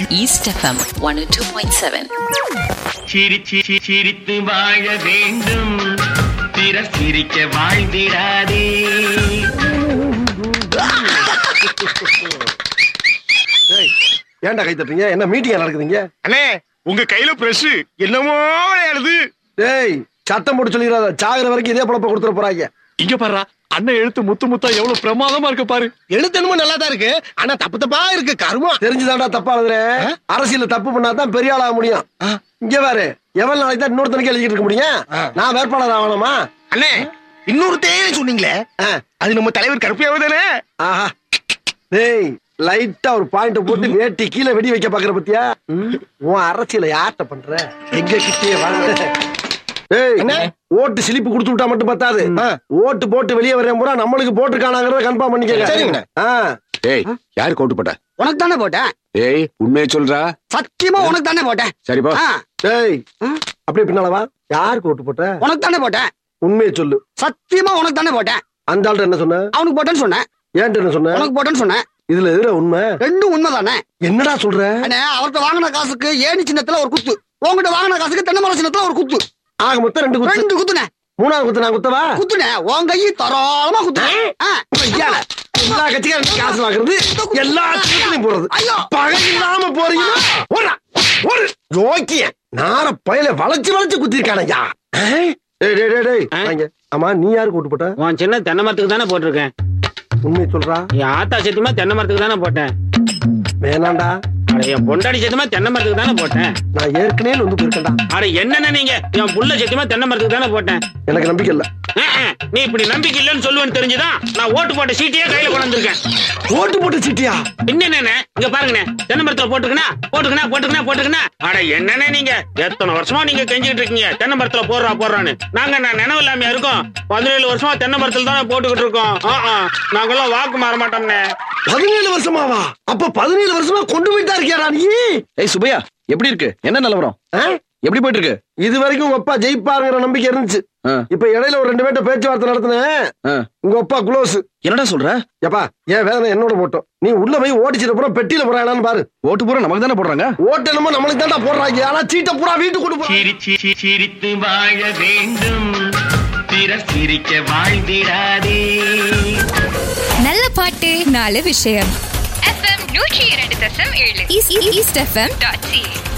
East FM 102.7. சிரிச்சி C- சிரித்து வாழ வேண்டும் பிறர் சிரிக்க வாழ்ந்திடாதே ஏய், ஏன்டா கை தட்டுறீங்க என்ன மீட்டிங் நடக்குதுங்க அண்ணே உங்க கையில பிரஷ் என்னமோ விளையாடுது டேய் சத்தம் போட்டு சொல்லிடாத சாகுற வரைக்கும் இதே பழப்ப கொடுத்துட போறாங்க இங்க பாரு அண்ணன் எழுத்து முத்து முத்தா எவ்வளவு பிரமாதமா இருக்கு பாரு எழுத்து என்னமோ நல்லா தான் இருக்கு ஆனா தப்பு தப்பா இருக்கு கருமா தெரிஞ்சுதான்டா தப்பா எழுதுறேன் அரசியல்ல தப்பு பண்ணாதான் பெரிய ஆளாக முடியும் இங்க பாரு எவ்வளவு நாளைக்கு தான் இன்னொருத்தனுக்கு எழுதிட்டு இருக்க முடியும் நான் வேட்பாளர் ஆகணுமா அண்ணே இன்னொரு தேவை சொன்னீங்களே ஆ. அது நம்ம தலைவர் கருப்பியாவு தானே ஆஹா டேய் லைட்டா ஒரு பாயிண்ட் போட்டு வேட்டி கீழே வெடி வைக்க பாக்குற பத்தியா ம், உன் அரசியல யார்கிட்ட பண்ற எங்க கிட்டே வாங்க ஏய் என்ன? ஓட்டு சிலிப்பு கொடுத்து விட்டா மட்டும் பத்தாது ஆ. ஓட்டு போட்டு வெளியே வரேன் பூரா நம்மளுக்கு போட்டுருக்கானாங்கிறத கன்ஃபார்ம் பண்ணிக்கங்க சரிங்கண்ணே. ஆ. ஏய் யாரு கோட்டு போட்ட உனக்கு தானே போட்டேன் ஏய் உண்மையை சொல்றா சத்தியமா உனக்கு தானே போட்டேன் சரிப்பா ஆ, டேய் அப்படியே பின்னாலவா யாருக்கு ஓட்டு போட்ட உனக்கு தானே போட்டேன் உண்மையை சொல்லு சத்தியமா உனக்கு தானே போட்டேன் அந்த ஆள்கிட்ட என்ன சொன்ன அவனுக்கு போட்டேன்னு சொன்னேன் ஏன்ட்ட என்ன சொன்ன உனக்கு போட்டேன்னு சொன்னேன் இதுல எதுல உண்மை ரெண்டும் உண்மைதானே என்னடா சொல்ற அண்ணே அவர்கிட்ட வாங்கின காசுக்கு ஏணி சின்னத்துல ஒரு குத்து உங்ககிட்ட வாங்கின காசுக்கு தென்னை மரம் சின்னத்துல ஒரு குத்து ஆக மொத்தம் ரெண்டு குத்து ரெண்டு குத்துனே மூணாவது குத்து நான் குத்தவா குத்துனே உன் கையை தாராளமா குத்துனேன் ஆ, ஐயா, எல்லா கட்சிக்காரும் காசு வாங்குறது எல்லா கட்சிகளையும் போறது ஐயோ. பகை இல்லாம போறீங்கன்னா ஓடா, ஓடு. யோக்கிய நார பயல வளைச்சு வளைச்சு குத்திருக்கான ஐயா டேய் டேய் டேய் டேய் வாங்க. ஆமா நீ யாருக்கு ஓட்டு போட்ட உன் சின்ன தென்னை மரத்துக்கு தானே போட்டிருக்கேன் உண்மையை சொல்றா என் ஆத்தா சத்தியமா தென்னை மரத்துக்கு தானே போட்டேன் வேணாண்டா அட என் பொண்டாடி சத்தியமா தென்னை மரத்துக்கு தானே போட்டேன் நான் ஏற்கனவே வந்து போயிருக்கேன்டா அட என்னென்ன நீங்க என் புள்ள சத்தியமா தென்னை மரத்துக்கு தானே போட்டேன் எனக்கு நம்பிக்கை இல்ல அஹ், அஹ், நீ இப்படி நம்பிக்கை இல்லைன்னு சொல்லுவேன்னு தெரிஞ்சுதான் நான் ஓட்டு போட்ட சீட்டையே கையில கொண்டு வந்திருக்கேன் ஓட்டு போட்டு சீட்டியா பின்ன என்னண்ணே இங்க பாருங்கண்ணே தென்னை மரத்துல போட்டுக்கணா போட்டுக்கணா போட்டுக்கணா போட்டுக்கணா அட என்னண்ணே நீங்க எத்தனை வருஷமா நீங்க கெஞ்சிட்டு இருக்கீங்க தென்னை மரத்துல போடுறா போடுறான்னு நாங்க நான் நினைவு இல்லாம இருக்கோம் பதினேழு வருஷமா தென்னை மரத்துல தானே போட்டுக்கிட்டு இருக்கோம் ஆ, ஆ, நாங்கெல்லாம் வாக்கு மாற மாட்டோம்னே பதினேழு வருஷமாவா அப்ப பதினேழு வருஷமா கொண்டு போயிட்டா இருக்கியாடா நீ ஏய் சுபையா எப்படி இருக்கு என்ன நிலவரம் ஆ? எப்படி போயிட்டு இருக்கு இது வரைக்கும் உங்க அப்பா ஜெயிப்பாருங்கிற நம்பிக்கை இருந்துச்சு ஆ. இப்ப இடையில ஒரு ரெண்டு பேர்ட்ட பேச்சுவார்த்தை நடத்தினேன் ஆ. உங்க அப்பா குளோஸ் என்னடா சொல்ற எப்பா ஏன் வேதனை என்னோட போட்டோம் நீ உள்ள போய் ஓடிச்சிட்டு அப்புறம் பெட்டியில போறாங்களான்னு பாரு ஓட்டு பூரா நமக்கு தானே போடுறாங்க ஓட்டு என்னமோ நம்மளுக்கு தான்டா போடுறாங்க ஆனா சீட்டை பூரா வீட்டுக்கு கொண்டு போறாங்க சிரிச்சி சி- சிரித்து வாழ வேண்டும் பிறர் சிரிக்க வாழ்ந்திடாதே நல்ல பாட்டு நாலு விஷயம் எஃப்எம் நூற்றி இரண்டு தசம் ஏழு ஈஸ்ட் எஃப்எம் டாட் சி